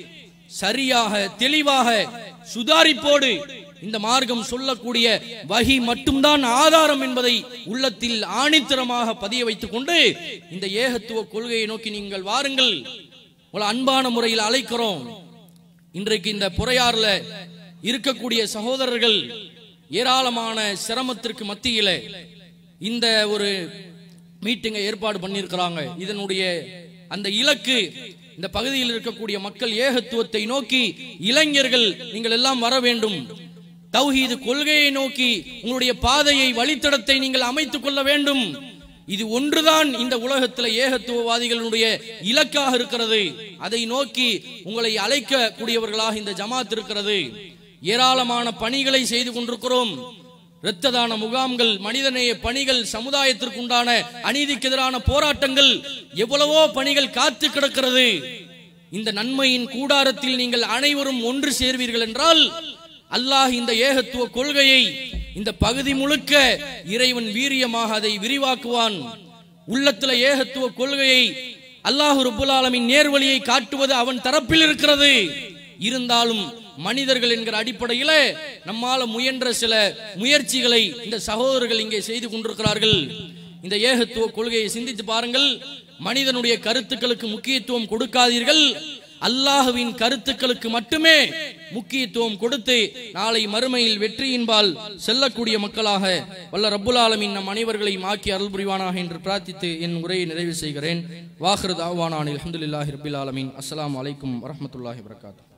சரியாக தெளிவாக சுதாரிப்போடு இந்த மார்க்கம் சொல்லக்கூடிய வகி மட்டும்தான் ஆதாரம் என்பதை உள்ளத்தில் ஆணித்தரமாக பதிய வைத்துக் கொண்டு இந்த ஏகத்துவ கொள்கையை நோக்கி நீங்கள் வாருங்கள் உங்களை அன்பான முறையில் அழைக்கிறோம் இன்றைக்கு இந்த புறையாறுல இருக்கக்கூடிய சகோதரர்கள் ஏராளமான சிரமத்திற்கு மத்தியில இந்த ஒரு மீட்டிங்கை ஏற்பாடு பண்ணியிருக்கிறாங்க இதனுடைய அந்த இலக்கு இந்த பகுதியில் இருக்கக்கூடிய மக்கள் ஏகத்துவத்தை நோக்கி இளைஞர்கள் நீங்கள் எல்லாம் வர வேண்டும் தௌஹீது கொள்கையை நோக்கி உங்களுடைய பாதையை வழித்தடத்தை நீங்கள் அமைத்துக் கொள்ள வேண்டும் இது ஒன்றுதான் இந்த உலகத்துல ஏகத்துவவாதிகளுடைய இலக்காக இருக்கிறது அதை நோக்கி உங்களை அழைக்க கூடியவர்களாக இந்த ஜமாத் இருக்கிறது ஏராளமான பணிகளை செய்து கொண்டிருக்கிறோம் இரத்த தான முகாம்கள் மனிதநேய பணிகள் சமுதாயத்திற்குண்டான அநீதிக்கு எதிரான போராட்டங்கள் எவ்வளவோ பணிகள் காத்து கிடக்கிறது இந்த நன்மையின் கூடாரத்தில் நீங்கள் அனைவரும் ஒன்று சேர்வீர்கள் என்றால் அல்லாஹ் இந்த ஏகத்துவ கொள்கையை இந்த பகுதி முழுக்க இறைவன் வீரியமாக அதை விரிவாக்குவான் உள்ளத்துல ஏகத்துவ கொள்கையை அல்லாஹ் ரப்புல் ஆலமின் நேர்வழியை காட்டுவது அவன் தரப்பில் இருக்கிறது இருந்தாலும் மனிதர்கள் என்கிற அடிப்படையில நம்மால முயன்ற சில முயற்சிகளை இந்த சகோதரர்கள் இங்கே செய்து கொண்டிருக்கிறார்கள் இந்த ஏகத்துவ கொள்கையை சிந்தித்து பாருங்கள் மனிதனுடைய கருத்துக்களுக்கு முக்கியத்துவம் கொடுக்காதீர்கள் அல்லாஹுவின் கருத்துக்களுக்கு மட்டுமே முக்கியத்துவம் கொடுத்து நாளை மறுமையில் வெற்றியின்பால் செல்லக்கூடிய மக்களாக வல்ல ரப்புல் ஆலமீன் நம் அனைவர்களையும் ஆக்கி அருள் புரிவானாக என்று பிரார்த்தித்து என் உரையை நிறைவு செய்கிறேன் வாஹிரு தாவானான் அல்ஹம்துலில்லாஹி ரபில் ஆலமீன் அஸ்ஸலாமு அலைக்கும் வரஹ்மத்துல்லாஹி வபரகாத்துஹு